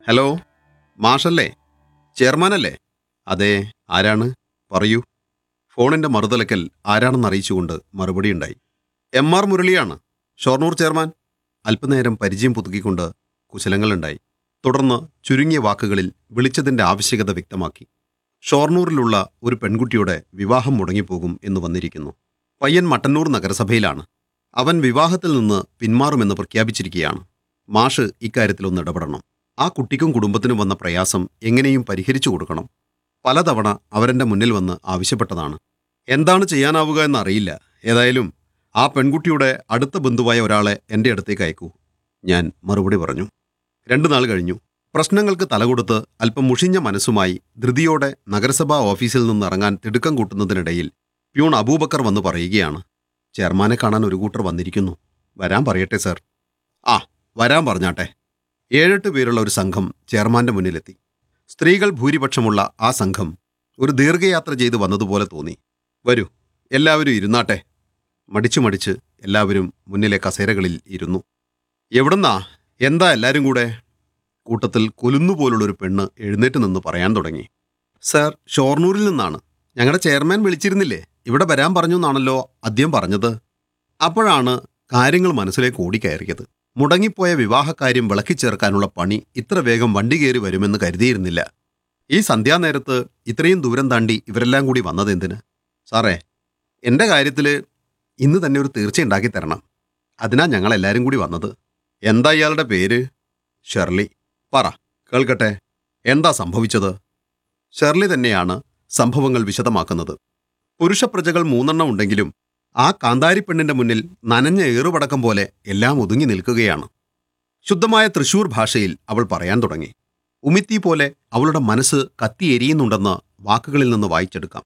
hello മാഷല്ലേ ചെയർമാനല്ലേ അതെ ആരാണ് പറയൂ ഫോണിന്റെ മറുതലക്കൽ ആരാണെന്ന് അറിയിച്ചുകൊണ്ട് മറുപടി ഉണ്ടായി എം ആർ മുരളിയാണ് ഷൊർണൂർ ചെയർമാൻ അല്പനേരം പരിചയം പുതുക്കിക്കൊണ്ട് കുശലങ്ങളുണ്ടായി തുടർന്ന് ചുരുങ്ങിയ വാക്കുകളിൽ വിളിച്ചതിന്റെ ആവശ്യകത വ്യക്തമാക്കി ഷൊർണൂരിലുള്ള ഒരു പെൺകുട്ടിയുടെ വിവാഹം മുടങ്ങിപ്പോകും എന്ന് വന്നിരിക്കുന്നു പയ്യൻ മട്ടന്നൂർ നഗരസഭയിലാണ് അവൻ വിവാഹത്തിൽ നിന്ന് പിന്മാറുമെന്ന് പ്രഖ്യാപിച്ചിരിക്കുകയാണ് മാഷ് ഇക്കാര്യത്തിലൊന്ന് ഇടപെടണം ആ കുട്ടിക്കും കുടുംബത്തിനും വന്ന പ്രയാസം എങ്ങനെയും പരിഹരിച്ചു കൊടുക്കണം പലതവണ അവരെന്റെ മുന്നിൽ വന്ന് ആവശ്യപ്പെട്ടതാണ് എന്താണ് ചെയ്യാനാവുക എന്നറിയില്ല ഏതായാലും ആ പെൺകുട്ടിയുടെ അടുത്ത ബന്ധുവായ ഒരാളെ എൻ്റെ അടുത്തേക്ക് അയക്കൂ ഞാൻ മറുപടി പറഞ്ഞു രണ്ടു നാൾ കഴിഞ്ഞു പ്രശ്നങ്ങൾക്ക് തലകൊടുത്ത് അല്പം മുഷിഞ്ഞ മനസ്സുമായി ധൃതിയോടെ നഗരസഭാ ഓഫീസിൽ നിന്ന് ഇറങ്ങാൻ തിടുക്കം കൂട്ടുന്നതിനിടയിൽ പ്യൂൺ അബൂബക്കർ വന്ന് പറയുകയാണ് ചെയർമാനെ കാണാൻ ഒരു കൂട്ടർ വന്നിരിക്കുന്നു വരാൻ പറയട്ടെ സർ ആ വരാൻ പറഞ്ഞാട്ടെ ഏഴെട്ട് പേരുള്ള ഒരു സംഘം ചെയർമാന്റെ മുന്നിലെത്തി സ്ത്രീകൾ ഭൂരിപക്ഷമുള്ള ആ സംഘം ഒരു ദീർഘയാത്ര ചെയ്ത് വന്നതുപോലെ തോന്നി വരൂ എല്ലാവരും ഇരുന്നാട്ടെ മടിച്ചു മടിച്ച് എല്ലാവരും മുന്നിലെ കസേരകളിൽ ഇരുന്നു എവിടുന്നാ എന്താ എല്ലാവരും കൂടെ കൂട്ടത്തിൽ കൊലുന്നുപോലുള്ളൊരു പെണ്ണ് എഴുന്നേറ്റ് നിന്ന് പറയാൻ തുടങ്ങി സർ ഷോർണൂരിൽ നിന്നാണ് ഞങ്ങളുടെ ചെയർമാൻ വിളിച്ചിരുന്നില്ലേ ഇവിടെ വരാൻ പറഞ്ഞു എന്നാണല്ലോ ആദ്യം പറഞ്ഞത് അപ്പോഴാണ് കാര്യങ്ങൾ മനസ്സിലേക്ക് ഓടിക്കയറിയത് മുടങ്ങിപ്പോയ വിവാഹകാര്യം വിളക്കിച്ചേർക്കാനുള്ള പണി ഇത്ര വേഗം വണ്ടി കയറി വരുമെന്ന് കരുതിയിരുന്നില്ല ഈ സന്ധ്യാനേരത്ത് ഇത്രയും ദൂരം താണ്ടി ഇവരെല്ലാം കൂടി വന്നതെന്തിന് സാറേ എൻ്റെ കാര്യത്തിൽ ഇന്ന് തന്നെ ഒരു തീർച്ച ഉണ്ടാക്കി തരണം അതിനാ ഞങ്ങൾ എല്ലാവരും കൂടി വന്നത് എന്താ ഇയാളുടെ പേര് ഷെർലി പറ കേൾക്കട്ടെ എന്താ സംഭവിച്ചത് ഷെർലി തന്നെയാണ് സംഭവങ്ങൾ വിശദമാക്കുന്നത് പുരുഷപ്രജകൾ മൂന്നെണ്ണം ഉണ്ടെങ്കിലും ആ കാന്താരി പെണ്ണിന്റെ മുന്നിൽ നനഞ്ഞ ഏറുപടക്കം പോലെ എല്ലാം ഒതുങ്ങി നിൽക്കുകയാണ് ശുദ്ധമായ തൃശൂർ ഭാഷയിൽ അവൾ പറയാൻ തുടങ്ങി ഉമിത്തി പോലെ അവളുടെ മനസ്സ് കത്തിയെരിയുന്നുണ്ടെന്ന് വാക്കുകളിൽ നിന്ന് വായിച്ചെടുക്കാം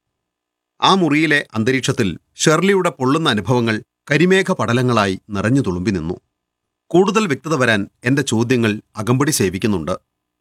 ആ മുറിയിലെ അന്തരീക്ഷത്തിൽ ഷെർലിയുടെ പൊള്ളുന്ന അനുഭവങ്ങൾ കരിമേഘ പടലങ്ങളായി നിറഞ്ഞു തുളുമ്പി നിന്നു കൂടുതൽ വ്യക്തത വരാൻ എന്റെ ചോദ്യങ്ങൾ അകമ്പടി സേവിക്കുന്നുണ്ട്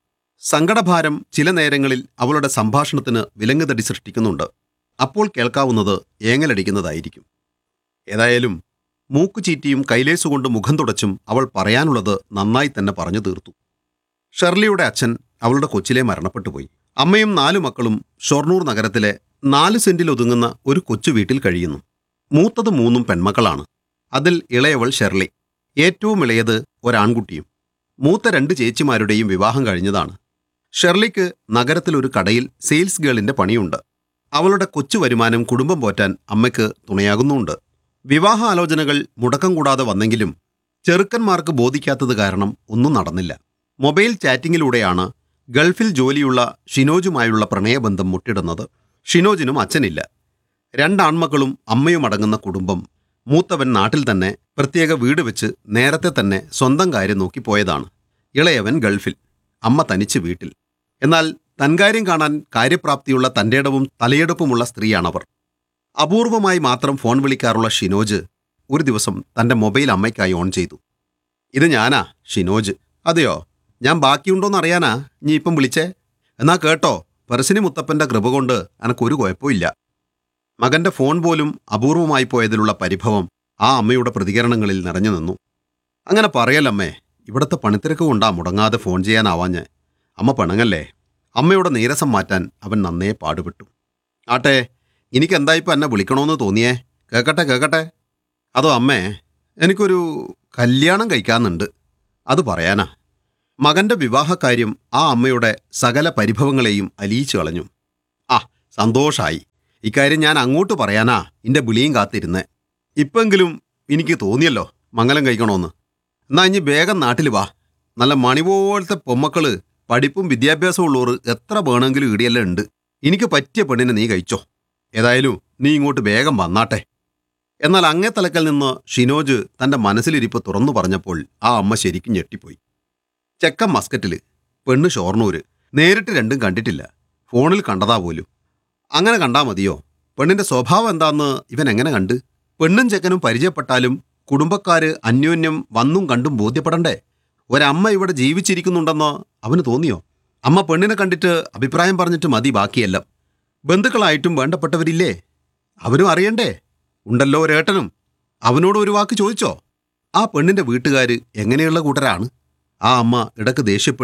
സങ്കടഭാരം ചില നേരങ്ങളിൽ അവളുടെ സംഭാഷണത്തിന് വിലങ്ങുതടി സൃഷ്ടിക്കുന്നുണ്ട് അപ്പോൾ കേൾക്കാവുന്നത് ഏങ്ങലടിക്കുന്നതായിരിക്കും ഏതായാലും മൂക്കുചീറ്റിയും കൈലേസുകൊണ്ട് മുഖം തുടച്ചും അവൾ പറയാനുള്ളത് നന്നായി തന്നെ പറഞ്ഞു തീർത്തു ഷെർലിയുടെ അച്ഛൻ അവളുടെ കൊച്ചിലെ മരണപ്പെട്ടുപോയി അമ്മയും നാലു മക്കളും ഷൊർണൂർ നഗരത്തിലെ നാല് സെന്റിൽ ഒതുങ്ങുന്ന ഒരു കൊച്ചു വീട്ടിൽ കഴിയുന്നു മൂത്തത് മൂന്നും പെൺമക്കളാണ് അതിൽ ഇളയവൾ ഷെർലി ഏറ്റവും ഇളയത് ഒരാൺകുട്ടിയും മൂത്ത രണ്ട് ചേച്ചിമാരുടെയും വിവാഹം കഴിഞ്ഞതാണ് ഷെർലിക്ക് നഗരത്തിൽ ഒരു കടയിൽ സെയിൽസ് ഗേളിന്റെ പണിയുണ്ട് അവളുടെ കൊച്ചു വരുമാനം കുടുംബം പോറ്റാൻ അമ്മയ്ക്ക് തുണയാകുന്നുണ്ട് വിവാഹാലോചനകൾ മുടക്കം കൂടാതെ വന്നെങ്കിലും ചെറുക്കന്മാർക്ക് ബോധിക്കാത്തത് കാരണം ഒന്നും നടന്നില്ല മൊബൈൽ ചാറ്റിങ്ങിലൂടെയാണ് ഗൾഫിൽ ജോലിയുള്ള ഷിനോജുമായുള്ള പ്രണയബന്ധം മുട്ടിടുന്നത് ഷിനോജിനും അച്ഛനില്ല രണ്ടാൺമക്കളും അമ്മയും അടങ്ങുന്ന കുടുംബം മൂത്തവൻ നാട്ടിൽ തന്നെ പ്രത്യേക വീട് വെച്ച് നേരത്തെ തന്നെ സ്വന്തം കാര്യം നോക്കിപ്പോയതാണ് ഇളയവൻ ഗൾഫിൽ അമ്മ തനിച്ച് വീട്ടിൽ എന്നാൽ തൻകാര്യം കാണാൻ കാര്യപ്രാപ്തിയുള്ള തൻ്റെടവും തലയെടുപ്പുമുള്ള സ്ത്രീയാണവർ അപൂർവമായി മാത്രം ഫോൺ വിളിക്കാറുള്ള ഷിനോജ് ഒരു ദിവസം തൻ്റെ മൊബൈൽ അമ്മയ്ക്കായി ഓൺ ചെയ്തു ഇത് ഞാനാ ഷിനോജ് അതെയോ ഞാൻ ബാക്കിയുണ്ടോന്ന് അറിയാനാ നീ ഇപ്പം വിളിച്ചേ എന്നാ കേട്ടോ പെർസിനി മുത്തപ്പന്റെ കൃപ കൊണ്ട് എനക്കൊരു കുഴപ്പമില്ല മകന്റെ ഫോൺ പോലും അപൂർവമായി പോയതിലുള്ള പരിഭവം ആ അമ്മയുടെ പ്രതികരണങ്ങളിൽ നിറഞ്ഞു നിന്നു അങ്ങനെ പറയലമ്മേ ഇവിടുത്തെ പണിത്തിരക്ക് കൊണ്ടാ മുടങ്ങാതെ ഫോൺ ചെയ്യാനാവാഞ്ഞ് അമ്മ പിണങ്ങല്ലേ അമ്മയുടെ നീരസം മാറ്റാൻ അവൻ നന്നേ പാടുപെട്ടു ആട്ടെ എനിക്ക് എന്തായിപ്പോൾ എന്നെ വിളിക്കണമെന്ന് തോന്നിയേ കേക്കട്ടെ കേക്കട്ടെ അതോ അമ്മേ എനിക്കൊരു കല്യാണം കഴിക്കാന്നുണ്ട് അത് പറയാനാ മകന്റെ വിവാഹകാര്യം ആ അമ്മയുടെ സകല പരിഭവങ്ങളെയും അലിയിച്ചു കളഞ്ഞു ആ സന്തോഷായി ഇക്കാര്യം ഞാൻ അങ്ങോട്ട് പറയാനാ ഇന്റെ വിളിയും കാത്തിരുന്നേ ഇപ്പെങ്കിലും എനിക്ക് തോന്നിയല്ലോ മംഗലം കഴിക്കണോന്ന് എന്നാ ഇനി വേഗം നാട്ടിൽ വാ നല്ല മണി പോലത്തെ പൊമ്മക്കള് പഠിപ്പും വിദ്യാഭ്യാസവും ഉള്ളവർ എത്ര വേണമെങ്കിലും ഇടിയെല്ലാം ഉണ്ട് എനിക്ക് പറ്റിയ പെണ്ണിനെ നീ കഴിച്ചോ ഏതായാലും നീ ഇങ്ങോട്ട് വേഗം വന്നാട്ടെ എന്നാൽ അങ്ങേ തലക്കൽ നിന്ന് ഷിനോജ് തന്റെ മനസ്സിലിരിപ്പ് തുറന്നു പറഞ്ഞപ്പോൾ ആ അമ്മ ശരിക്കും ഞെട്ടിപ്പോയി ചെക്കൻ മസ്കറ്റില് പെണ്ണ് ഷോർണൂര് നേരിട്ട് രണ്ടും കണ്ടിട്ടില്ല ഫോണിൽ കണ്ടതാ പോലും അങ്ങനെ കണ്ടാ മതിയോ പെണ്ണിന്റെ സ്വഭാവം എന്താന്ന് ഇവൻ എങ്ങനെ കണ്ട് പെണ്ണും ചെക്കനും പരിചയപ്പെട്ടാലും കുടുംബക്കാര് അന്യോന്യം വന്നും കണ്ടും ബോധ്യപ്പെടണ്ടേ ഒരമ്മ ഇവിടെ ജീവിച്ചിരിക്കുന്നുണ്ടെന്ന് അവന് തോന്നിയോ അമ്മ പെണ്ണിനെ കണ്ടിട്ട് അഭിപ്രായം പറഞ്ഞിട്ട് മതി ബാക്കിയെല്ലാം ബന്ധുക്കളായിട്ടും വേണ്ടപ്പെട്ടവരില്ലേ അവരും അറിയണ്ടേ ഉണ്ടല്ലോ ഒരേട്ടനും അവനോട് ഒരു വാക്ക് ചോദിച്ചോ ആ പെണ്ണിന്റെ വീട്ടുകാര് എങ്ങനെയുള്ള കൂട്ടരാണ് ആ അമ്മ ഇടക്ക് ദേഷ്യപ്പെട്ടും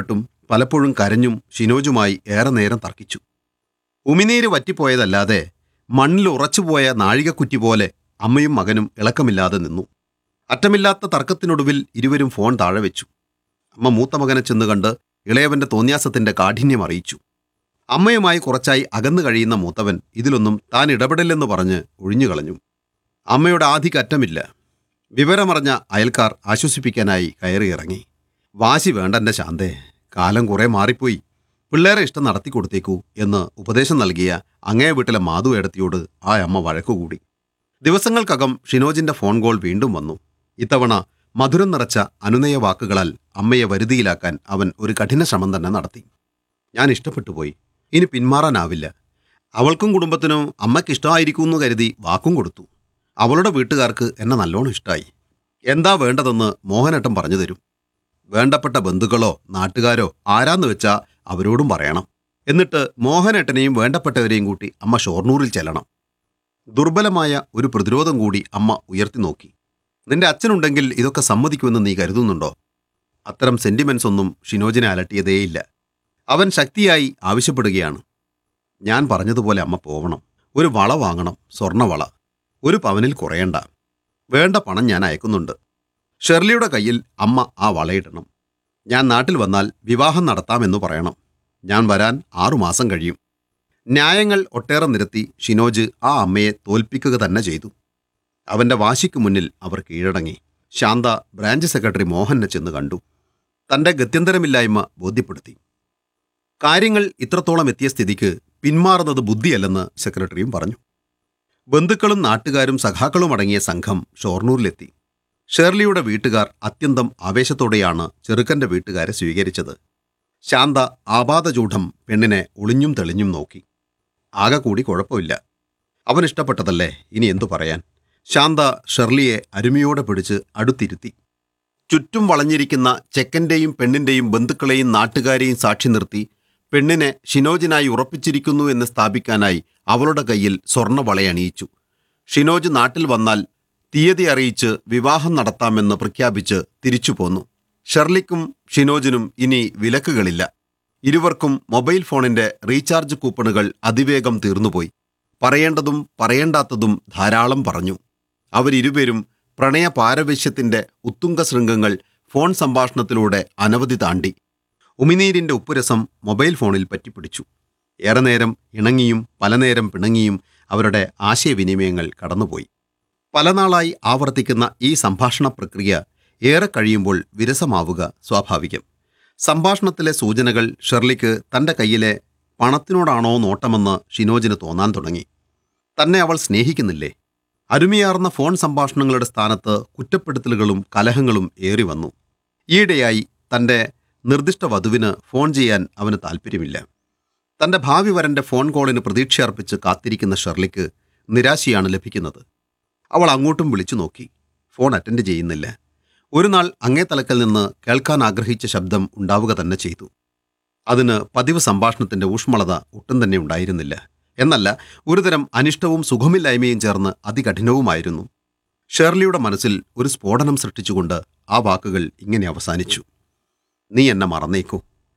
പലപ്പോഴും കരഞ്ഞും ഷിനോജുമായി ഏറെ നേരം തർക്കിച്ചു ഉമിനീര് വറ്റിപ്പോയതല്ലാതെ മണ്ണിൽ ഉറച്ചുപോയ നാഴികക്കുറ്റി പോലെ അമ്മയും മകനും ഇളക്കമില്ലാതെ നിന്നു അറ്റമില്ലാത്ത തർക്കത്തിനൊടുവിൽ ഇരുവരും ഫോൺ താഴെ വെച്ചു അമ്മ മൂത്ത മകനെ ചെന്ന് കണ്ട് ഇളയവന്റെ തോന്യാസത്തിന്റെ കാഠിന്യം അറിയിച്ചു അമ്മയുമായി കുറച്ചായി അകന്നു കഴിയുന്ന മൂത്തവൻ ഇതിലൊന്നും താൻ ഇടപെടില്ലെന്ന് പറഞ്ഞ് ഒഴിഞ്ഞുകളഞ്ഞു അമ്മയുടെ ആധികറ്റമില്ല വിവരമറിഞ്ഞ അയൽക്കാർ ആശ്വസിപ്പിക്കാനായി കയറിയിറങ്ങി വാശി വേണ്ടെന്റെ ശാന്തേ കാലം കുറെ മാറിപ്പോയി പിള്ളേരെ ഇഷ്ടം നടത്തി കൊടുത്തേക്കൂ എന്ന് ഉപദേശം നൽകിയ അങ്ങേ വീട്ടിലെ മാധു ഏടത്തിയോട് ആ അമ്മ വഴക്കുകൂടി ദിവസങ്ങൾക്കകം ഷിനോജിന്റെ ഫോൺ കോൾ വീണ്ടും വന്നു ഇത്തവണ മധുരം നിറച്ച അനുനയ വാക്കുകളാൽ അമ്മയെ വരുതിയിലാക്കാൻ അവൻ ഒരു കഠിന ശ്രമം തന്നെ നടത്തി ഞാൻ ഇഷ്ടപ്പെട്ടു പോയി ഇനി പിന്മാറാനാവില്ല അവൾക്കും കുടുംബത്തിനും അമ്മയ്ക്ക് ഇഷ്ടമായിരിക്കുമെന്ന് കരുതി വാക്കും കൊടുത്തു അവളുടെ വീട്ടുകാർക്ക് എന്നെ നല്ലോണം ഇഷ്ടമായി എന്താ വേണ്ടതെന്ന് മോഹനേട്ടൻ പറഞ്ഞു തരും വേണ്ടപ്പെട്ട ബന്ധുക്കളോ നാട്ടുകാരോ ആരാന്ന് വെച്ചാ അവരോടും പറയണം എന്നിട്ട് മോഹനേട്ടനെയും വേണ്ടപ്പെട്ടവരെയും കൂട്ടി അമ്മ ഷൊർണൂരിൽ ചെല്ലണം ദുർബലമായ ഒരു പ്രതിരോധം കൂടി അമ്മ ഉയർത്തി നോക്കി നിന്റെ അച്ഛനുണ്ടെങ്കിൽ ഇതൊക്കെ സമ്മതിക്കുമെന്ന് നീ കരുതുന്നുണ്ടോ അത്തരം സെന്റിമെന്റ്സ് ഒന്നും ഷിനോജിനെ അലട്ടിയതേയില്ല അവൻ ശക്തിയായി ആവശ്യപ്പെടുകയാണ് ഞാൻ പറഞ്ഞതുപോലെ അമ്മ പോവണം ഒരു വള വാങ്ങണം സ്വർണവള ഒരു പവനിൽ കുറയണ്ട വേണ്ട പണം ഞാൻ അയക്കുന്നുണ്ട് ഷെർലിയുടെ കയ്യിൽ അമ്മ ആ വളയിടണം ഞാൻ നാട്ടിൽ വന്നാൽ വിവാഹം നടത്താമെന്ന് പറയണം ഞാൻ വരാൻ ആറുമാസം കഴിയും ന്യായങ്ങൾ ഒട്ടേറെ നിരത്തി ഷിനോജ് ആ അമ്മയെ തോൽപ്പിക്കുക തന്നെ ചെയ്തു അവന്റെ വാശിക്ക് മുന്നിൽ അവർ കീഴടങ്ങി ശാന്ത ബ്രാഞ്ച് സെക്രട്ടറി മോഹനെ ചെന്ന് കണ്ടു തന്റെ ഗത്യന്തരമില്ലായ്മ ബോധ്യപ്പെടുത്തി കാര്യങ്ങൾ ഇത്രത്തോളം എത്തിയ സ്ഥിതിക്ക് പിന്മാറുന്നത് ബുദ്ധിയല്ലെന്ന് സെക്രട്ടറിയും പറഞ്ഞു ബന്ധുക്കളും നാട്ടുകാരും സഖാക്കളും അടങ്ങിയ സംഘം ഷൊർണൂരിലെത്തി ഷേർലിയുടെ വീട്ടുകാർ അത്യന്തം ആവേശത്തോടെയാണ് ചെറുക്കന്റെ വീട്ടുകാരെ സ്വീകരിച്ചത് ശാന്ത ആപാദചൂഢം പെണ്ണിനെ ഒളിഞ്ഞും തെളിഞ്ഞും നോക്കി ആകെ കൂടി കുഴപ്പമില്ല അവൻ ഇഷ്ടപ്പെട്ടതല്ലേ ഇനി എന്തു പറയാൻ ശാന്ത ഷെർലിയെ അരുമയോടെ പിടിച്ച് അടുത്തിരുത്തി ചുറ്റും വളഞ്ഞിരിക്കുന്ന ചെക്കന്റെയും പെണ്ണിന്റെയും ബന്ധുക്കളെയും നാട്ടുകാരെയും സാക്ഷി നിർത്തി പെണ്ണിനെ ഷിനോജിനായി ഉറപ്പിച്ചിരിക്കുന്നു എന്ന് സ്ഥാപിക്കാനായി അവളുടെ കയ്യിൽ സ്വർണ്ണവളയണിയിച്ചു ഷിനോജ് നാട്ടിൽ വന്നാൽ തീയതി അറിയിച്ച് വിവാഹം നടത്താമെന്ന് പ്രഖ്യാപിച്ച് തിരിച്ചു പോന്നു ഷെർലിക്കും ഷിനോജിനും ഇനി വിലക്കുകളില്ല ഇരുവർക്കും മൊബൈൽ ഫോണിന്റെ റീചാർജ് കൂപ്പണുകൾ അതിവേഗം തീർന്നുപോയി പറയേണ്ടതും പറയേണ്ടാത്തതും ധാരാളം പറഞ്ഞു അവരിരുവരും പ്രണയ പാരവശ്യത്തിന്റെ ഉത്തുംഗ ശൃംഗങ്ങൾ ഫോൺ സംഭാഷണത്തിലൂടെ അനവധി താണ്ടി ഉമിനീരിന്റെ ഉപ്പുരസം മൊബൈൽ ഫോണിൽ പറ്റിപ്പിടിച്ചു ഏറെ നേരം ഇണങ്ങിയും പലനേരം പിണങ്ങിയും അവരുടെ ആശയവിനിമയങ്ങൾ കടന്നുപോയി പല നാളായി ആവർത്തിക്കുന്ന ഈ സംഭാഷണ പ്രക്രിയ ഏറെ കഴിയുമ്പോൾ വിരസമാവുക സ്വാഭാവികം സംഭാഷണത്തിലെ സൂചനകൾ ഷെർലിക്ക് തന്റെ കയ്യിലെ പണത്തിനോടാണോ നോട്ടമെന്ന് ഷിനോജിന് തോന്നാൻ തുടങ്ങി തന്നെ അവൾ സ്നേഹിക്കുന്നില്ലേ അരുമയാർന്ന ഫോൺ സംഭാഷണങ്ങളുടെ സ്ഥാനത്ത് കുറ്റപ്പെടുത്തലുകളും കലഹങ്ങളും ഏറി വന്നു ഈയിടെയായി തന്റെ നിർദ്ദിഷ്ട വധുവിന് ഫോൺ ചെയ്യാൻ അവന് താല്പര്യമില്ല തന്റെ ഭാവി വരന്റെ ഫോൺ കോളിന് പ്രതീക്ഷയർപ്പിച്ച് കാത്തിരിക്കുന്ന ഷെർലിക്ക് നിരാശയാണ് ലഭിക്കുന്നത് അവൾ അങ്ങോട്ടും വിളിച്ചു നോക്കി ഫോൺ അറ്റൻഡ് ചെയ്യുന്നില്ല ഒരു നാൾ അങ്ങേ തലക്കൽ നിന്ന് കേൾക്കാൻ ആഗ്രഹിച്ച ശബ്ദം ഉണ്ടാവുക തന്നെ ചെയ്തു അതിന് പതിവ് സംഭാഷണത്തിന്റെ ഊഷ്മളത ഒട്ടും തന്നെ ഉണ്ടായിരുന്നില്ല എന്നല്ല ഒരുതരം അനിഷ്ടവും സുഖമില്ലായ്മയും ചേർന്ന് അതികഠിനവുമായിരുന്നു ഷേർലിയുടെ മനസ്സിൽ ഒരു സ്ഫോടനം സൃഷ്ടിച്ചുകൊണ്ട് ആ വാക്കുകൾ ഇങ്ങനെ അവസാനിച്ചു നീ എന്നെ മറന്നേക്കൂ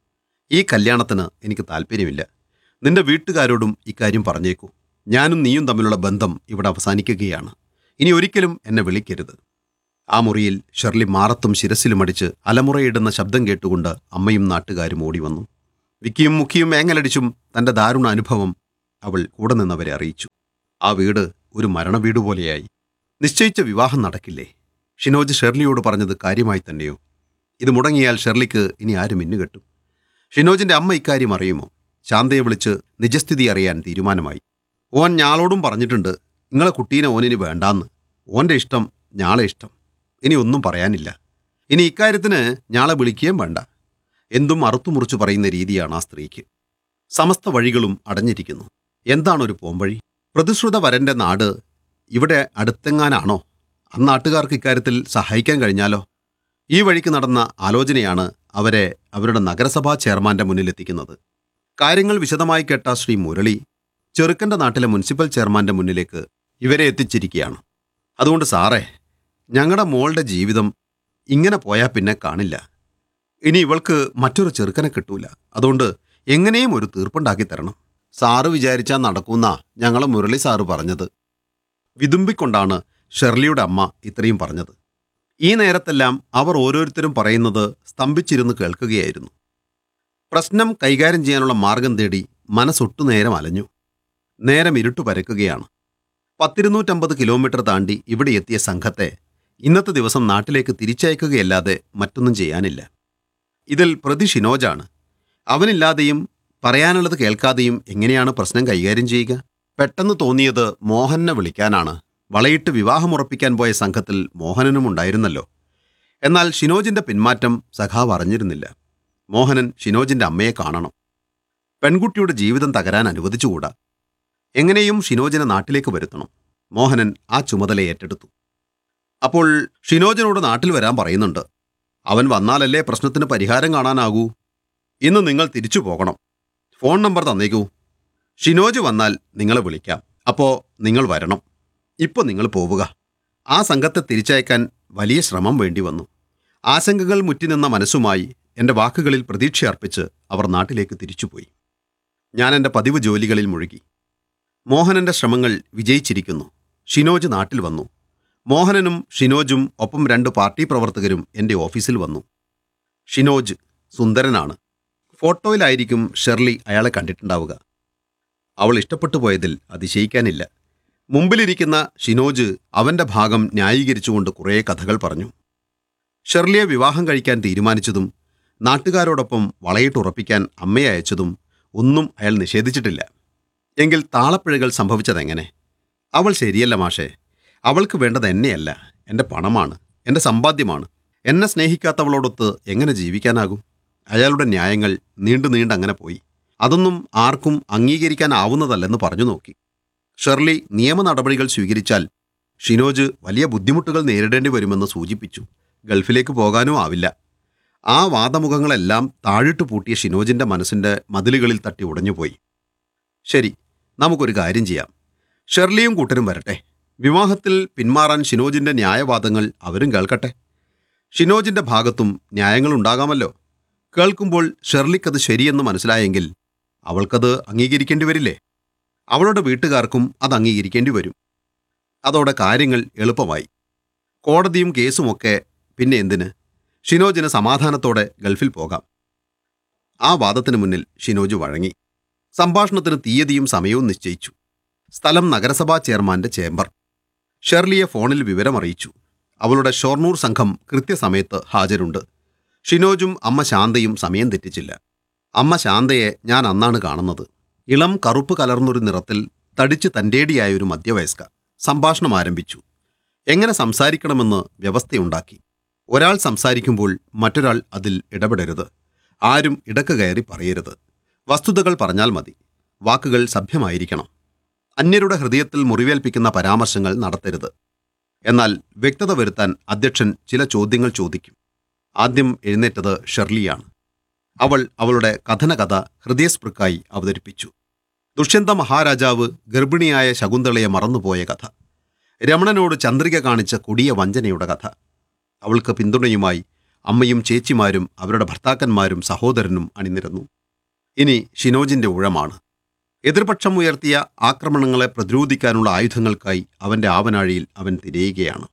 ഈ കല്യാണത്തിന് എനിക്ക് താല്പര്യമില്ല നിന്റെ വീട്ടുകാരോടും ഇക്കാര്യം പറഞ്ഞേക്കൂ ഞാനും നീയും തമ്മിലുള്ള ബന്ധം ഇവിടെ അവസാനിക്കുകയാണ് ഇനി ഒരിക്കലും എന്നെ വിളിക്കരുത് ആ മുറിയിൽ ഷെർലി മാറത്തും ശിരസിലും അടിച്ച് അലമുറയിടുന്ന ശബ്ദം കേട്ടുകൊണ്ട് അമ്മയും നാട്ടുകാരും ഓടി വന്നു വിക്കിയും മുക്കിയും ഏങ്ങലടിച്ചും തന്റെ ദാരുണ അനുഭവം അവൾ കൂടെ നിന്നവരെ അറിയിച്ചു ആ വീട് ഒരു മരണവീട് പോലെയായി നിശ്ചയിച്ച വിവാഹം നടക്കില്ലേ ഷിനോജ് ഷെർലിയോട് പറഞ്ഞത് കാര്യമായി തന്നെയോ ഇത് മുടങ്ങിയാൽ ഷെർലിക്ക് ഇനി ആരും മിന്നുകെട്ടും ഷിനോജിന്റെ അമ്മ ഇക്കാര്യം അറിയുമോ ശാന്തയെ വിളിച്ച് നിജസ്ഥിതി അറിയാൻ തീരുമാനമായി ഓൻ ഞാളോടും പറഞ്ഞിട്ടുണ്ട് നിങ്ങളെ കുട്ടീനെ ഓനിന് വേണ്ടാന്ന് ഓന്റെ ഇഷ്ടം ഞാളെ ഇഷ്ടം ഇനി ഒന്നും പറയാനില്ല ഇനി ഇക്കാര്യത്തിന് ഞാളെ വിളിക്കുകയും വേണ്ട എന്തും അറുത്തുമുറിച്ചു പറയുന്ന രീതിയാണ് ആ സ്ത്രീക്ക് സമസ്ത വഴികളും അടഞ്ഞിരിക്കുന്നു എന്താണൊരു പോംവഴി പ്രതിശ്രുത വരന്റെ നാട് ഇവിടെ അടുത്തെങ്ങാനാണോ അന്നാട്ടുകാർക്ക് ഇക്കാര്യത്തിൽ സഹായിക്കാൻ കഴിഞ്ഞാലോ ഈ വഴിക്ക് നടന്ന ആലോചനയാണ് അവരെ അവരുടെ നഗരസഭാ ചെയർമാന്റെ മുന്നിലെത്തിക്കുന്നത് കാര്യങ്ങൾ വിശദമായി കേട്ട ശ്രീ മുരളി ചെറുക്കന്റെ നാട്ടിലെ മുനിസിപ്പൽ ചെയർമാന്റെ മുന്നിലേക്ക് ഇവരെ എത്തിച്ചിരിക്കുകയാണ് അതുകൊണ്ട് സാറേ ഞങ്ങളുടെ മോളുടെ ജീവിതം ഇങ്ങനെ പോയാൽ പിന്നെ കാണില്ല ഇനി ഇവൾക്ക് മറ്റൊരു ചെറുക്കനെ കിട്ടൂല അതുകൊണ്ട് എങ്ങനെയും ഒരു തീർപ്പുണ്ടാക്കി തരണം സാറ് വിചാരിച്ചാൽ നടക്കുന്ന ഞങ്ങളെ മുരളി സാറ് പറഞ്ഞത് വിതുമ്പിക്കൊണ്ടാണ് ഷെർലിയുടെ അമ്മ ഇത്രയും പറഞ്ഞത് ഈ നേരത്തെല്ലാം അവർ ഓരോരുത്തരും പറയുന്നത് സ്തംഭിച്ചിരുന്ന് കേൾക്കുകയായിരുന്നു പ്രശ്നം കൈകാര്യം ചെയ്യാനുള്ള മാർഗം തേടി മനസ്സൊട്ടു നേരം അലഞ്ഞു നേരം ഇരുട്ടു പരക്കുകയാണ് പത്തിരുന്നൂറ്റമ്പത് കിലോമീറ്റർ താണ്ടി ഇവിടെ എത്തിയ സംഘത്തെ ഇന്നത്തെ ദിവസം നാട്ടിലേക്ക് തിരിച്ചയക്കുകയല്ലാതെ മറ്റൊന്നും ചെയ്യാനില്ല ഇതിൽ പ്രതി ഷിനോജാണ് അവനില്ലാതെയും പറയാനുള്ളത് കേൾക്കാതെയും എങ്ങനെയാണ് പ്രശ്നം കൈകാര്യം ചെയ്യുക പെട്ടെന്ന് തോന്നിയത് മോഹനെ വിളിക്കാനാണ് വളയിട്ട് വിവാഹമുറപ്പിക്കാൻ പോയ സംഘത്തിൽ മോഹനനും ഉണ്ടായിരുന്നല്ലോ എന്നാൽ ഷിനോജിന്റെ പിന്മാറ്റം സഖാവ് അറിഞ്ഞിരുന്നില്ല മോഹനൻ ഷിനോജിന്റെ അമ്മയെ കാണണം പെൺകുട്ടിയുടെ ജീവിതം തകരാൻ അനുവദിച്ചുകൂടാ എങ്ങനെയും ഷിനോജിനെ നാട്ടിലേക്ക് വരുത്തണം മോഹനൻ ആ ചുമതല ഏറ്റെടുത്തു അപ്പോൾ ഷിനോജിനോട് നാട്ടിൽ വരാൻ പറയുന്നുണ്ട് അവൻ വന്നാലല്ലേ പ്രശ്നത്തിന് പരിഹാരം കാണാനാകൂ ഇന്ന് നിങ്ങൾ തിരിച്ചു പോകണം ഫോൺ നമ്പർ തന്നേക്കൂ ഷിനോജ് വന്നാൽ നിങ്ങളെ വിളിക്കാം അപ്പോ നിങ്ങൾ വരണം ഇപ്പോൾ നിങ്ങൾ പോവുക ആ സംഘത്തെ തിരിച്ചയക്കാൻ വലിയ ശ്രമം വേണ്ടി വന്നു ആശങ്കകൾ മുറ്റിനിന്ന മനസ്സുമായി എൻ്റെ വാക്കുകളിൽ പ്രതീക്ഷയർപ്പിച്ച് അവർ നാട്ടിലേക്ക് തിരിച്ചുപോയി ഞാൻ എൻ്റെ പതിവ് ജോലികളിൽ മുഴുകി മോഹനന്റെ ശ്രമങ്ങൾ വിജയിച്ചിരിക്കുന്നു ഷിനോജ് നാട്ടിൽ വന്നു മോഹനനും ഷിനോജും ഒപ്പം രണ്ട് പാർട്ടി പ്രവർത്തകരും എൻ്റെ ഓഫീസിൽ വന്നു ഷിനോജ് സുന്ദരനാണ് ഫോട്ടോയിലായിരിക്കും ഷെർലി അയാളെ കണ്ടിട്ടുണ്ടാവുക അവൾ ഇഷ്ടപ്പെട്ടു പോയതിൽ അതിശയിക്കാനില്ല മുമ്പിലിരിക്കുന്ന ഷിനോജ് അവന്റെ ഭാഗം ന്യായീകരിച്ചുകൊണ്ട് കുറേ കഥകൾ പറഞ്ഞു ഷെർലിയെ വിവാഹം കഴിക്കാൻ തീരുമാനിച്ചതും നാട്ടുകാരോടൊപ്പം വളയിട്ടുറപ്പിക്കാൻ അമ്മയെ അയച്ചതും ഒന്നും അയാൾ നിഷേധിച്ചിട്ടില്ല എങ്കിൽ താളപ്പിഴകൾ സംഭവിച്ചതെങ്ങനെ അവൾ ശരിയല്ല മാഷേ അവൾക്ക് വേണ്ടത് എന്നെയല്ല എൻ്റെ പണമാണ് എൻ്റെ സമ്പാദ്യമാണ് എന്നെ സ്നേഹിക്കാത്തവളോടൊത്ത് എങ്ങനെ ജീവിക്കാനാകും അയാളുടെ ന്യായങ്ങൾ നീണ്ടു നീണ്ടങ്ങനെ പോയി അതൊന്നും ആർക്കും അംഗീകരിക്കാനാവുന്നതല്ലെന്ന് പറഞ്ഞു നോക്കി ഷെർലി നിയമ നടപടികൾ സ്വീകരിച്ചാൽ ഷിനോജ് വലിയ ബുദ്ധിമുട്ടുകൾ നേരിടേണ്ടി വരുമെന്ന് സൂചിപ്പിച്ചു ഗൾഫിലേക്ക് പോകാനും ആവില്ല ആ വാദമുഖങ്ങളെല്ലാം താഴിട്ട് പൂട്ടിയ ഷിനോജിന്റെ മനസ്സിന്റെ മതിലുകളിൽ തട്ടി ഉടഞ്ഞുപോയി ശരി നമുക്കൊരു കാര്യം ചെയ്യാം ഷെർലിയും കൂട്ടരും വരട്ടെ വിവാഹത്തിൽ പിന്മാറാൻ ഷിനോജിന്റെ ന്യായവാദങ്ങൾ അവരും കേൾക്കട്ടെ ഷിനോജിന്റെ ഭാഗത്തും ന്യായങ്ങളുണ്ടാകാമല്ലോ കേൾക്കുമ്പോൾ ഷെർലിക്കത് ശരിയെന്ന് മനസ്സിലായെങ്കിൽ അവൾക്കത് അംഗീകരിക്കേണ്ടി വരില്ലേ അവളുടെ വീട്ടുകാർക്കും അത് അംഗീകരിക്കേണ്ടി വരും അതോടെ കാര്യങ്ങൾ എളുപ്പമായി കോടതിയും കേസുമൊക്കെ പിന്നെ എന്തിന് ഷിനോജിന് സമാധാനത്തോടെ ഗൾഫിൽ പോകാം ആ വാദത്തിന് മുന്നിൽ ഷിനോജ് വഴങ്ങി സംഭാഷണത്തിന് തീയതിയും സമയവും നിശ്ചയിച്ചു സ്ഥലം നഗരസഭാ ചെയർമാന്റെ ചേംബർ ഷെർലിയെ ഫോണിൽ വിവരമറിയിച്ചു അവളുടെ ഷൊർണൂർ സംഘം കൃത്യസമയത്ത് ഹാജരുണ്ട് ഷിനോജും അമ്മ ശാന്തയും സമയം തെറ്റിച്ചില്ല അമ്മ ശാന്തയെ ഞാൻ അന്നാണ് കാണുന്നത് ഇളം കറുപ്പ് കലർന്നൊരു നിറത്തിൽ തടിച്ച് തൻ്റേടിയായ ഒരു മധ്യവയസ്ക സംഭാഷണം ആരംഭിച്ചു എങ്ങനെ സംസാരിക്കണമെന്ന് വ്യവസ്ഥയുണ്ടാക്കി ഒരാൾ സംസാരിക്കുമ്പോൾ മറ്റൊരാൾ അതിൽ ഇടപെടരുത് ആരും ഇടക്ക് കയറി പറയരുത് വസ്തുതകൾ പറഞ്ഞാൽ മതി വാക്കുകൾ സഭ്യമായിരിക്കണം അന്യരുടെ ഹൃദയത്തിൽ മുറിവേൽപ്പിക്കുന്ന പരാമർശങ്ങൾ നടത്തരുത് എന്നാൽ വ്യക്തത വരുത്താൻ അധ്യക്ഷൻ ചില ചോദ്യങ്ങൾ ചോദിക്കും ആദ്യം എഴുന്നേറ്റത് ഷെർലിയാണ് അവൾ അവളുടെ കഥനകഥ ഹൃദയസ്പൃക്കായി അവതരിപ്പിച്ചു ദുഷ്യന്ത മഹാരാജാവ് ഗർഭിണിയായ ശകുന്തളയെ മറന്നുപോയ കഥ രമണനോട് ചന്ദ്രിക കാണിച്ച കൊടിയ വഞ്ചനയുടെ കഥ അവൾക്ക് പിന്തുണയുമായി അമ്മയും ചേച്ചിമാരും അവരുടെ ഭർത്താക്കന്മാരും സഹോദരനും അണിനിരന്നു ഇനി ഷിനോജിന്റെ ഊഴമാണ് എതിർപക്ഷം ഉയർത്തിയ ആക്രമണങ്ങളെ പ്രതിരോധിക്കാനുള്ള ആയുധങ്ങൾക്കായി അവന്റെ ആവനാഴിയിൽ അവൻ തിരയുകയാണ്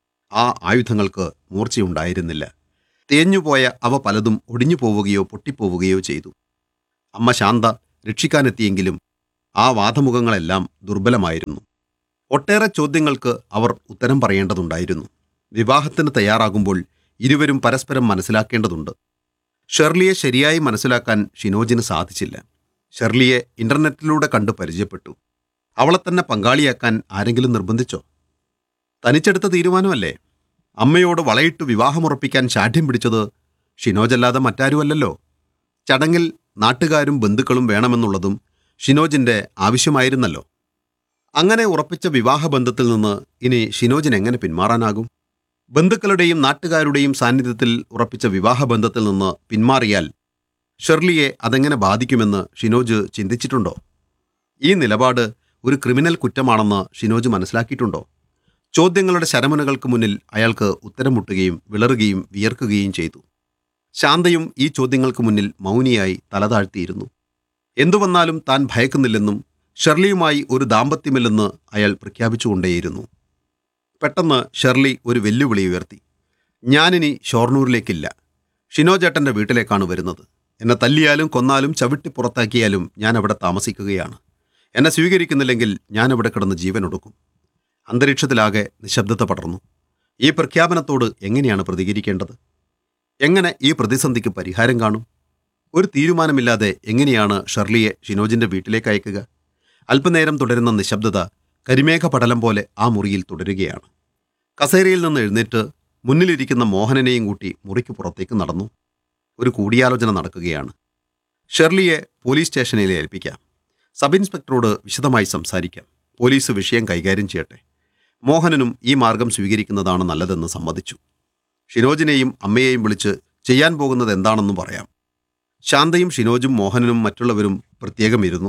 ആ ആയുധങ്ങൾക്ക് മൂർച്ചയുണ്ടായിരുന്നില്ല തേഞ്ഞുപോയ അവ പലതും ഒടിഞ്ഞു പോവുകയോ പൊട്ടിപ്പോവുകയോ ചെയ്തു അമ്മ ശാന്ത രക്ഷിക്കാനെത്തിയെങ്കിലും ആ വാദമുഖങ്ങളെല്ലാം ദുർബലമായിരുന്നു ഒട്ടേറെ ചോദ്യങ്ങൾക്ക് അവർ ഉത്തരം പറയേണ്ടതുണ്ടായിരുന്നു വിവാഹത്തിന് തയ്യാറാകുമ്പോൾ ഇരുവരും പരസ്പരം മനസ്സിലാക്കേണ്ടതുണ്ട് ഷെർലിയെ ശരിയായി മനസ്സിലാക്കാൻ ഷിനോജിന് സാധിച്ചില്ല ഷെർലിയെ ഇന്റർനെറ്റിലൂടെ കണ്ട് പരിചയപ്പെട്ടു അവളെ തന്നെ പങ്കാളിയാക്കാൻ ആരെങ്കിലും നിർബന്ധിച്ചോ തനിച്ചെടുത്ത തീരുമാനമല്ലേ അമ്മയോട് വളയിട്ട് വിവാഹമുറപ്പിക്കാൻ ശാഠ്യം പിടിച്ചത് ഷിനോജല്ലാതെ മറ്റാരുമല്ലല്ലോ ചടങ്ങിൽ നാട്ടുകാരും ബന്ധുക്കളും വേണമെന്നുള്ളതും ഷിനോജിന്റെ ആവശ്യമായിരുന്നല്ലോ അങ്ങനെ ഉറപ്പിച്ച വിവാഹബന്ധത്തിൽ നിന്ന് ഇനി ഷിനോജിന് എങ്ങനെ പിന്മാറാനാകും ബന്ധുക്കളുടെയും നാട്ടുകാരുടെയും സാന്നിധ്യത്തിൽ ഉറപ്പിച്ച വിവാഹബന്ധത്തിൽ നിന്ന് പിന്മാറിയാൽ ഷെർലിയെ അതെങ്ങനെ ബാധിക്കുമെന്ന് ഷിനോജ് ചിന്തിച്ചിട്ടുണ്ടോ ഈ നിലപാട് ഒരു ക്രിമിനൽ കുറ്റമാണെന്ന് ഷിനോജ് മനസ്സിലാക്കിയിട്ടുണ്ടോ ചോദ്യങ്ങളുടെ ശരമനകൾക്ക് മുന്നിൽ അയാൾക്ക് ഉത്തരം മുട്ടുകയും വിളറുകയും വിയർക്കുകയും ചെയ്തു ശാന്തയും ഈ ചോദ്യങ്ങൾക്ക് മുന്നിൽ മൗനിയായി തലതാഴ്ത്തിയിരുന്നു എന്തു വന്നാലും താൻ ഭയക്കുന്നില്ലെന്നും ഷെർലിയുമായി ഒരു ദാമ്പത്യമില്ലെന്ന് അയാൾ പ്രഖ്യാപിച്ചുകൊണ്ടേയിരുന്നു പെട്ടെന്ന് ഷെർലി ഒരു വെല്ലുവിളി ഉയർത്തി ഞാനിനി ഷൊർണൂരിലേക്കില്ല ഷിനോജേട്ടൻ്റെ വീട്ടിലേക്കാണ് വരുന്നത് എന്നെ തല്ലിയാലും കൊന്നാലും ചവിട്ടി പുറത്താക്കിയാലും ഞാൻ അവിടെ താമസിക്കുകയാണ് എന്നെ സ്വീകരിക്കുന്നില്ലെങ്കിൽ ഞാൻ അവിടെ കിടന്ന് ജീവനൊടുക്കും അന്തരീക്ഷത്തിലാകെ നിശബ്ദത പടർന്നു ഈ പ്രഖ്യാപനത്തോട് എങ്ങനെയാണ് പ്രതികരിക്കേണ്ടത് എങ്ങനെ ഈ പ്രതിസന്ധിക്ക് പരിഹാരം കാണും ഒരു തീരുമാനമില്ലാതെ എങ്ങനെയാണ് ഷെർലിയെ ഷിനോജിന്റെ വീട്ടിലേക്ക് അയക്കുക അല്പനേരം തുടരുന്ന നിശബ്ദത കരിമേഘ പടലം പോലെ ആ മുറിയിൽ തുടരുകയാണ് കസേരയിൽ നിന്ന് എഴുന്നേറ്റ് മുന്നിലിരിക്കുന്ന മോഹനനെയും കൂട്ടി മുറിക്ക് പുറത്തേക്ക് നടന്നു ഒരു കൂടിയാലോചന നടക്കുകയാണ് ഷെർലിയെ പോലീസ് സ്റ്റേഷനിൽ ഏൽപ്പിക്കാം സബ് ഇൻസ്പെക്ടറോട് വിശദമായി സംസാരിക്കാം പോലീസ് വിഷയം കൈകാര്യം ചെയ്യട്ടെ മോഹനനും ഈ മാർഗം സ്വീകരിക്കുന്നതാണ് നല്ലതെന്ന് സമ്മതിച്ചു ഷിനോജിനെയും അമ്മയെയും വിളിച്ച് ചെയ്യാൻ പോകുന്നത് എന്താണെന്നും പറയാം ശാന്തയും ഷിനോജും മോഹനനും മറ്റുള്ളവരും പ്രത്യേകം ഇരുന്നു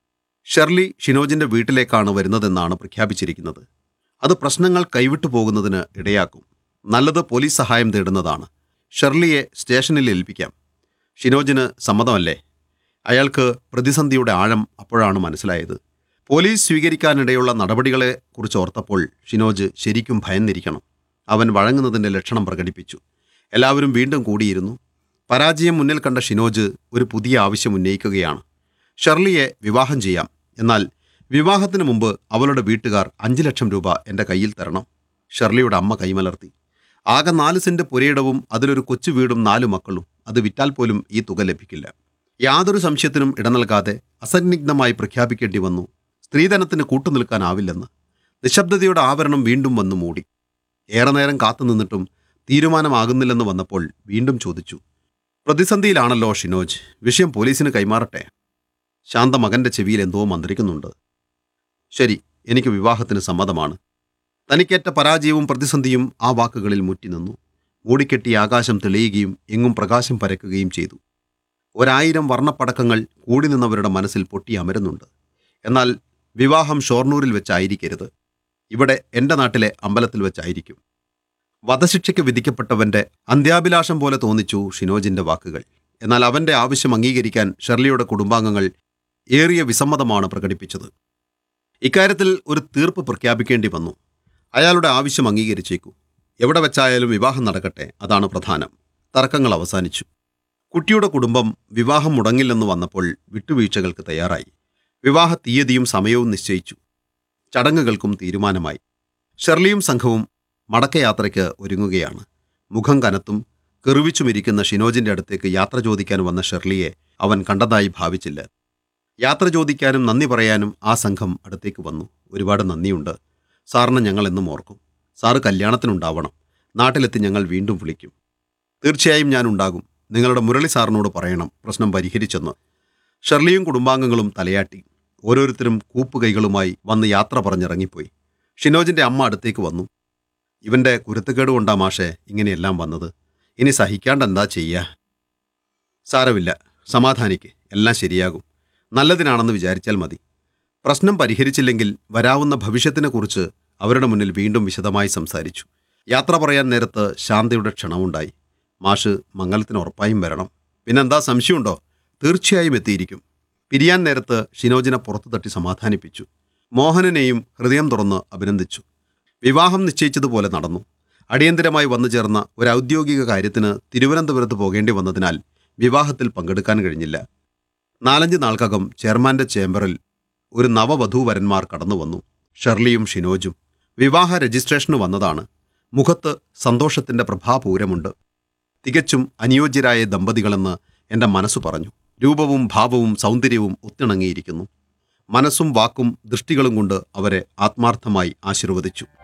ഷെർലി ഷിനോജിന്റെ വീട്ടിലേക്കാണ് വരുന്നതെന്നാണ് പ്രഖ്യാപിച്ചിരിക്കുന്നത് അത് പ്രശ്നങ്ങൾ കൈവിട്ടു പോകുന്നതിന് ഇടയാക്കും നല്ലത് പോലീസ് സഹായം തേടുന്നതാണ് ഷെർലിയെ സ്റ്റേഷനിൽ ഏൽപ്പിക്കാം ഷിനോജിന് സമ്മതമല്ലേ അയാൾക്ക് പ്രതിസന്ധിയുടെ ആഴം അപ്പോഴാണ് മനസ്സിലായത് പോലീസ് സ്വീകരിക്കാനിടയുള്ള നടപടികളെ കുറിച്ച് ഓർത്തപ്പോൾ ഷിനോജ് ശരിക്കും ഭയന്നിരിക്കണം അവൻ വഴങ്ങുന്നതിൻ്റെ ലക്ഷണം പ്രകടിപ്പിച്ചു എല്ലാവരും വീണ്ടും കൂടിയിരുന്നു പരാജയം മുന്നിൽ കണ്ട ഷിനോജ് ഒരു പുതിയ ആവശ്യം ഉന്നയിക്കുകയാണ് ഷെർലിയെ വിവാഹം ചെയ്യാം എന്നാൽ വിവാഹത്തിന് മുമ്പ് അവളുടെ വീട്ടുകാർ അഞ്ച് ലക്ഷം രൂപ എൻ്റെ കയ്യിൽ തരണം ഷെർലിയുടെ അമ്മ കൈമലർത്തി ആകെ നാല് സെന്റ് പുരയിടവും അതിലൊരു കൊച്ചു വീടും നാലു മക്കളും അത് വിറ്റാൽ പോലും ഈ തുക ലഭിക്കില്ല യാതൊരു സംശയത്തിനും ഇടനൽകാതെ അസന്നിഗ്ധമായി പ്രഖ്യാപിക്കേണ്ടി വന്നു സ്ത്രീധനത്തിന് കൂട്ടുനിൽക്കാനാവില്ലെന്ന് നിശബ്ദതയുടെ ആവരണം വീണ്ടും വന്നു മൂടി ഏറെ നേരം കാത്തുനിന്നിട്ടും തീരുമാനമാകുന്നില്ലെന്ന് വന്നപ്പോൾ വീണ്ടും ചോദിച്ചു പ്രതിസന്ധിയിലാണല്ലോ ഷിനോജ് വിഷയം പോലീസിന് കൈമാറട്ടെ ശാന്ത മകന്റെ ചെവിയിൽ എന്തോ മന്ത്രിക്കുന്നുണ്ട് ശരി എനിക്ക് വിവാഹത്തിന് സമ്മതമാണ് തനിക്കേറ്റ പരാജയവും പ്രതിസന്ധിയും ആ വാക്കുകളിൽ മുറ്റിനിന്നു മൂടിക്കെട്ടിയ ആകാശം തെളിയുകയും എങ്ങും പ്രകാശം പരക്കുകയും ചെയ്തു ഒരായിരം വർണ്ണപ്പടക്കങ്ങൾ കൂടി നിന്നവരുടെ മനസ്സിൽ പൊട്ടി അമരുന്നുണ്ട് എന്നാൽ വിവാഹം ഷൊർണൂരിൽ വെച്ചായിരിക്കരുത് ഇവിടെ എൻ്റെ നാട്ടിലെ അമ്പലത്തിൽ വെച്ചായിരിക്കും വധശിക്ഷയ്ക്ക് വിധിക്കപ്പെട്ടവന്റെ അന്ത്യാഭിലാഷം പോലെ തോന്നിച്ചു ഷിനോജിന്റെ വാക്കുകൾ എന്നാൽ അവന്റെ ആവശ്യം അംഗീകരിക്കാൻ ഷെർലിയുടെ കുടുംബാംഗങ്ങൾ ഏറിയ വിസമ്മതമാണ് പ്രകടിപ്പിച്ചത് ഇക്കാര്യത്തിൽ ഒരു തീർപ്പ് പ്രഖ്യാപിക്കേണ്ടി വന്നു അയാളുടെ ആവശ്യം അംഗീകരിച്ചേക്കൂ എവിടെ വെച്ചായാലും വിവാഹം നടക്കട്ടെ അതാണ് പ്രധാനം തർക്കങ്ങൾ അവസാനിച്ചു കുട്ടിയുടെ കുടുംബം വിവാഹം മുടങ്ങില്ലെന്ന് വന്നപ്പോൾ വിട്ടുവീഴ്ചകൾക്ക് തയ്യാറായി വിവാഹ തീയതിയും സമയവും നിശ്ചയിച്ചു ചടങ്ങുകൾക്കും തീരുമാനമായി ഷെർലിയും സംഘവും മടക്കയാത്രയ്ക്ക് ഒരുങ്ങുകയാണ് മുഖം കനത്തും കെറുവിച്ചുമിരിക്കുന്ന ഷിനോജിന്റെ അടുത്തേക്ക് യാത്ര ചോദിക്കാൻ വന്ന ഷെർലിയെ അവൻ കണ്ടതായി ഭാവിച്ചില്ല യാത്ര ചോദിക്കാനും നന്ദി പറയാനും ആ സംഘം അടുത്തേക്ക് വന്നു ഒരുപാട് നന്ദിയുണ്ട് സാറിന് ഞങ്ങൾ എന്നും ഓർക്കും സാറ് കല്യാണത്തിനുണ്ടാവണം നാട്ടിലെത്തി ഞങ്ങൾ വീണ്ടും വിളിക്കും തീർച്ചയായും ഞാൻ ഉണ്ടാകും നിങ്ങളുടെ മുരളി സാറിനോട് പറയണം പ്രശ്നം പരിഹരിച്ചെന്ന് ഷെർലിയും കുടുംബാംഗങ്ങളും തലയാട്ടി ഓരോരുത്തരും കൂപ്പുകൈകളുമായി വന്ന് യാത്ര പറഞ്ഞിറങ്ങിപ്പോയി ഷിനോജിന്റെ അമ്മ അടുത്തേക്ക് വന്നു ഇവന്റെ കുരുത്തുകേട് കൊണ്ടാ മാഷെ ഇങ്ങനെയെല്ലാം വന്നത് ഇനി സഹിക്കാണ്ട് എന്താ ചെയ്യുക സാരമില്ല സമാധാനിക്ക് എല്ലാം ശരിയാകും നല്ലതിനാണെന്ന് വിചാരിച്ചാൽ മതി പ്രശ്നം പരിഹരിച്ചില്ലെങ്കിൽ വരാവുന്ന ഭവിഷ്യത്തിനെക്കുറിച്ച് അവരുടെ മുന്നിൽ വീണ്ടും വിശദമായി സംസാരിച്ചു യാത്ര പറയാൻ നേരത്ത് ശാന്തയുടെ ക്ഷണമുണ്ടായി മാഷ് മംഗലത്തിന് ഉറപ്പായും വരണം പിന്നെന്താ സംശയമുണ്ടോ തീർച്ചയായും എത്തിയിരിക്കും പിരിയാൻ നേരത്ത് ഷിനോജിനെ പുറത്തു തട്ടി സമാധാനിപ്പിച്ചു മോഹനനെയും ഹൃദയം തുറന്ന് അഭിനന്ദിച്ചു വിവാഹം നിശ്ചയിച്ചതുപോലെ നടന്നു അടിയന്തരമായി വന്നു ചേർന്ന ഒരു ഔദ്യോഗിക കാര്യത്തിന് തിരുവനന്തപുരത്ത് പോകേണ്ടി വന്നതിനാൽ വിവാഹത്തിൽ പങ്കെടുക്കാൻ കഴിഞ്ഞില്ല നാലഞ്ച് നാൾക്കകം ചെയർമാന്റെ ചേംബറിൽ ഒരു നവവധൂവരന്മാർ കടന്നു വന്നു ഷെർലിയും ഷിനോജും വിവാഹ രജിസ്ട്രേഷന് വന്നതാണ് മുഖത്ത് സന്തോഷത്തിന്റെ പ്രഭാപൂരമുണ്ട് തികച്ചും അനുയോജ്യരായ ദമ്പതികളെന്ന് എൻ്റെ മനസ്സു പറഞ്ഞു രൂപവും ഭാവവും സൗന്ദര്യവും ഒത്തിണങ്ങിയിരിക്കുന്നു മനസ്സും വാക്കും ദൃഷ്ടികളും കൊണ്ട് അവരെ ആത്മാർത്ഥമായി ആശീർവദിച്ചു